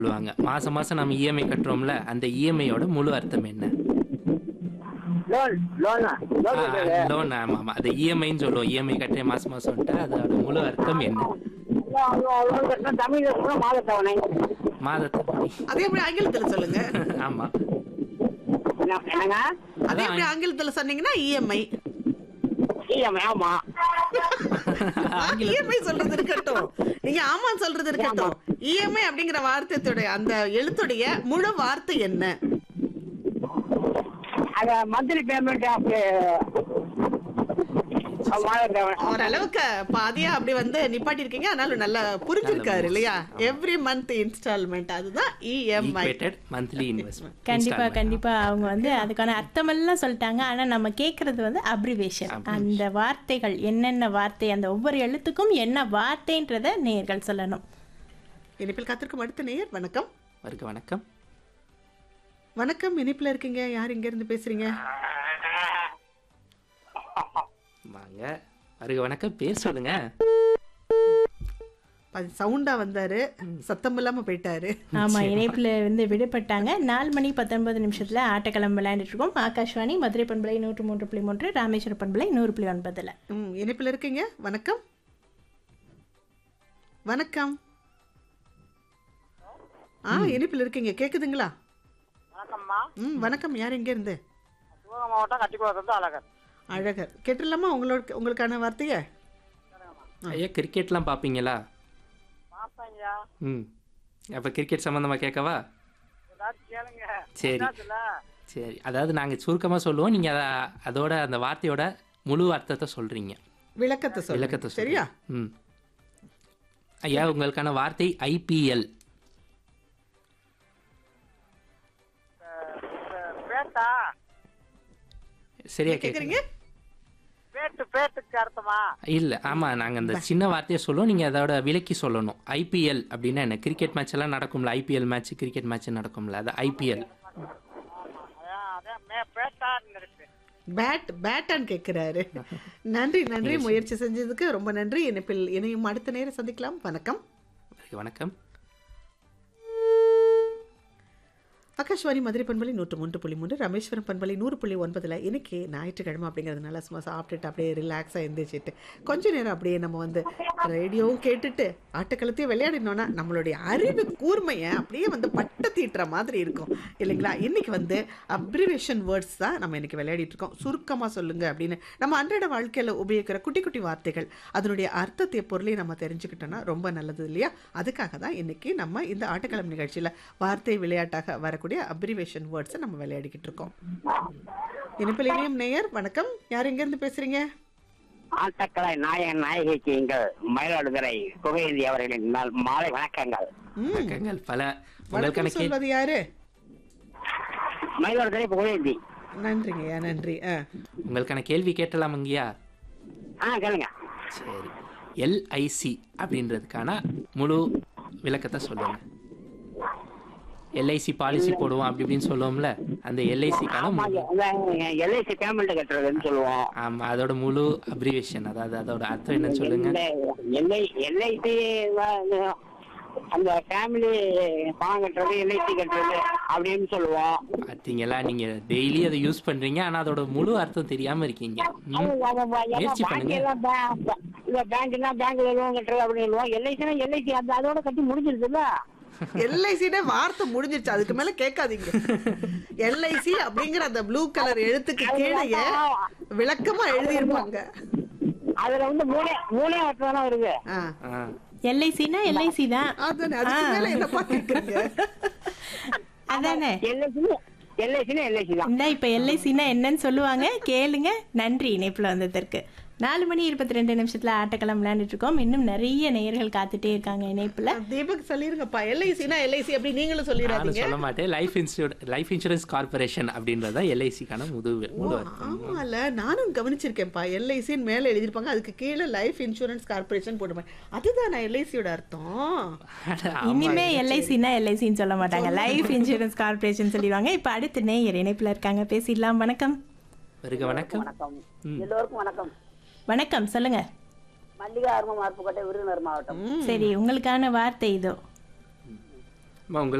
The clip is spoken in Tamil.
சொல்லுவாங்க மாசம் மாசம் நம்ம இஎம்ஐ கட்டுறோம்ல அந்த இஎம்ஐயோட முழு அர்த்தம் என்ன லோன் லோனா லோன் கட்டுறது லோன் ஆமா ஆமா அது இஎம்ஐன்னு சொல்லுவோம் இஎம்ஐ கட்டுற மாசம் மாசம்ட்டு அதோட முழு அர்த்தம் என்ன லோன் கட்டினா தமிழ்ல சொன்னா மாத தவணை மாதத்தவணை அதே எப்படி ஆங்கிலத்துல சொல்லுங்க ஆமா என்ன- என்னங்க அதே எப்படி ஆங்கிலத்துல சொன்னீங்கன்னா இஎம்ஐ இஎம்ஐ ஆமா இஎம்ஐ சொல்றது இருக்கட்டும் நீங்க ஆமா சொல்றது இருக்கட்டும் இஎம்ஐ அப்படிங்கிற வார்த்தையுடைய அந்த எழுத்துடைய முழு வார்த்தை என்ன அத மந்த்லி பேமெண்ட் ஆஃப் மாத தவணை ஓரளவுக்கு பாதியா அப்படி வந்து நிப்பாட்டி இருக்கீங்க அதனால நல்லா புரிஞ்சிருக்காரு இல்லையா எவ்ரி மந்த் இன்ஸ்டால்மெண்ட் அதுதான் இஎம்ஐ ஈக்குவேட்டட் மந்த்லி இன்வெஸ்ட்மெண்ட் கண்டிப்பா கண்டிப்பா அவங்க வந்து அதுக்கான அர்த்தமெல்லாம் சொல்லிட்டாங்க ஆனா நம்ம கேக்குறது வந்து அப்ரிவேஷன் அந்த வார்த்தைகள் என்னென்ன வார்த்தை அந்த ஒவ்வொரு எழுத்துக்கும் என்ன வார்த்தைன்றத நேர்கள் சொல்லணும் இனிப்பில் காத்திருக்கும் அடுத்த நேயர் வணக்கம் வருக வணக்கம் வணக்கம் இனிப்புல இருக்கீங்க யார் இங்க இருந்து பேசுறீங்க வாங்க வருக வணக்கம் பேர் சொல்லுங்க சவுண்டா வந்தாரு சத்தம் இல்லாம போயிட்டாரு ஆமா இணைப்புல வந்து விடுபட்டாங்க நாலு மணி பத்தொன்பது நிமிஷத்துல ஆட்டக்களம் விளையாண்டுட்டு இருக்கோம் ஆகாஷ்வாணி மதுரை பண்பலை நூற்று மூன்று புள்ளி மூன்று ராமேஸ்வர பண்பலை நூறு புள்ளி ஒன்பதுல ம் இனிப்புல இருக்கீங்க வணக்கம் வணக்கம் ஆ இனிப்புல இருக்கீங்க கேக்குதுங்களா வணக்கம்மா ம் வணக்கம் யார் எங்க இருந்து சிவகங்கை மாவட்டம் கட்டிக்குளத்து அழகர் அழகர் கேட்டுடலாமா உங்களோட உங்களுக்கான வார்த்தைய ஐயா கிரிக்கெட்லாம் பார்ப்பீங்களா பாப்பையா ம் அப்போ கிரிக்கெட் சம்மந்தமா கேட்கவா ஏதாச்சும் கேளுங்க சரி என்னாச்சுல? சரி அதாவது நாங்கள் சுருக்கமாக சொல்லுவோம் நீங்கள் அதை அதோட அந்த வார்த்தையோட முழு அர்த்தத்தை சொல்கிறீங்க விளக்கத்தை சொல்லு விளக்கத்தை சொல்லுங்க. சரியா ம் ஐயா உங்களுக்கான வார்த்தை ஐபிஎல் அஹ் பேட்டா சரியா கேக்குறீங்க கேட்குறீங்க பேட்டு பேட்டுக்கு அர்த்தமா இல்லை ஆமாம் நாங்கள் அந்த சின்ன வார்த்தையை சொல்லுவோம் நீங்கள் அதோட விலக்கி சொல்லணும் ஐபிஎல் அப்படின்னா என்ன கிரிக்கெட் மேட்ச் எல்லாம் நடக்கும்ல ஐபிஎல் மேட்ச் கிரிக்கெட் மேட்ச் நடக்கும்ல அது ஐபிஎல் அதான் அதான் மே பேட்டான்னு இருக்கு பேட் பேட்டான்னு கேக்குறாரு நன்றி நன்றி முயற்சி செஞ்சதுக்கு ரொம்ப நன்றி இணைப்பில் இணையும் அடுத்த நேரம் சந்திக்கலாம் வணக்கம் வணக்கம் ஆகாஷ்வாணி மதுரை பண்பலை நூற்று மூன்று புள்ளி மூன்று ராமேஸ்வரம் பண்பலை நூறு புள்ளி ஒன்பதுல இன்னைக்கு ஞாயிற்றுக்கிழமை அப்படிங்கிறதுனால சும்மா சாப்பிட்டுட்டு அப்படியே ரிலாக்ஸாக எந்திரிச்சிட்டு கொஞ்ச நேரம் அப்படியே நம்ம வந்து ரேடியோவும் கேட்டுட்டு ஆட்டக்களத்தையும் விளையாடினோன்னா நம்மளுடைய அறிவு கூர்மையை அப்படியே வந்து பட்ட தீட்டுற மாதிரி இருக்கும் இல்லைங்களா இன்னைக்கு வந்து அப்ரிவேஷன் வேர்ட்ஸ் தான் நம்ம இன்னைக்கு விளையாடிட்டு இருக்கோம் சுருக்கமாக சொல்லுங்க அப்படின்னு நம்ம அன்றாட வாழ்க்கையில் உபயோகிக்கிற குட்டி குட்டி வார்த்தைகள் அதனுடைய அர்த்தத்தை பொருளையும் நம்ம தெரிஞ்சுக்கிட்டோம்னா ரொம்ப நல்லது இல்லையா அதுக்காக தான் இன்னைக்கு நம்ம இந்த ஆட்டக்களம் நிகழ்ச்சியில் வார்த்தை விளையாட்டாக வரக்கூடிய அப்ரிவேஷன் வேர்ட்ஸை நம்ம விளையாடிக்கிட்டு இருக்கோம் இனிப்பில் இனியும் நேயர் வணக்கம் யார் எங்கேருந்து பேசுறீங்க ஆட்டக்கலை நாயகன் நாயகிக்கு எங்கள் மயிலாடுதுறை புகையந்தி அவர்களின் நாள் மாலை வணக்கங்கள் ம் வணக்கங்கள் பல உங்களுக்கான வணக்கம் கே சொல்வது யாரு மயிலாடுதுறை புகையந்தி நன்றிங்கய்யா நன்றி ஆ உங்களுக்கான கேள்வி கேட்டலாம் அங்கேயா ஆ கேளுங்க சரி எல்ஐசி அப்படின்றதுக்கான முழு விளக்கத்தை சொல்லுங்க எல்ஐசி பாலிசி போடுவோம் அப்படி இப்படின்னு சொல்லுவோம்ல அந்த எல்ஐசிக்கான ஆமா எல்ஐசி பேமெண்ட் கட்டுறதுன்னு சொல்லுவோம் ஆமா அதோட முழு அப்ரிவேஷன் அதாவது அதோட அர்த்தம் என்னன்னு சொல்லுங்க எல்ஐ எல்ஐசி அந்த ஃபேமிலி பணம் கட்டுறது எல்ஐசி கட்டுறது அப்படின்னு சொல்லுவோம் பார்த்தீங்களா நீங்க டெய்லி அதை யூஸ் பண்றீங்க ஆனா அதோட முழு அர்த்தம் தெரியாம இருக்கீங்க ம். முயற்சி பண்ணுங்க பேங்க்னா பேங்க்ல லோன் கட்டுறது அப்படின்னு சொல்லுவோம் எல்ஐசினா எல்ஐசி அந்த அதோட கட்டி முடிஞ்சிருச்சுல்ல எல்ஐசினே வார்த்தை முடிஞ்சிருச்சு அதுக்கு மேல கேட்காதீங்க எல்ஐசி அப்படிங்கிற அந்த ப்ளூ கலர் எழுத்துக்கு கீழே விளக்கமா எழுதியிருப்பாங்க அதுல வந்து மூணே மூணே வார்த்தை தானே வருது ஆ ஆ. எல்ஐசினா எல்ஐசி தான் அதானே அதுக்கு மேல என்னப்பா கேக்குறீங்க அதானே எல்ஐசி எல்ஐசினா எல்ஐசி தான் இந்த இப்ப எல்ஐசினா என்னன்னு சொல்லுவாங்க கேளுங்க நன்றி இணைப்புல வந்ததற்கு நாலு மணி இருபத்தி ரெண்டு நிமிஷத்துல ஆட்டக்களம் விளையாண்டுட்டு இருக்கோம் இன்னும் நிறைய நேயர்கள் காத்துட்டே இருக்காங்க இணைப்புல தீபக் சொல்லிருங்கப்பா எல்ஐசினா எல்ஐசி அப்படி நீங்களும் நானும் சொல்லிடாதீங்க சொல்ல மாட்டேன் life insure life insurance corporation அப்படின்றது தான் எல்ஐசிக்கான முழு முழு அர்த்தம் ஆமால நானும் கவனிச்சிருக்கேன்ப்பா எல்ஐசின்னு மேல எழுதிருப்பாங்க அதுக்கு கீழே லைஃப் இன்சூரன்ஸ் கார்பரேஷன் போட்டுருப்பாங்க அதுதான் நான் எல்ஐசியோட அர்த்தம் இனிமே எல்ஐசினா எல்ஐசின்னு சொல்ல மாட்டாங்க லைஃப் இன்சூரன்ஸ் கார்பரேஷன் சொல்லிடுவாங்க இப்ப அடுத்து நேயர் இணைப்புல இருக்காங்க பேசிடலாம் வணக்கம் வருக வணக்கம் வணக்கம் ம். எல்லோருக்கும் வணக்கம் வணக்கம் சொல்லுங்க மல்லிகா அரும மார்ப்புக்கோட்டை விருதுநகர் மாவட்டம் சரி உங்களுக்கான வார்த்தை இதோ உங்களுக்கு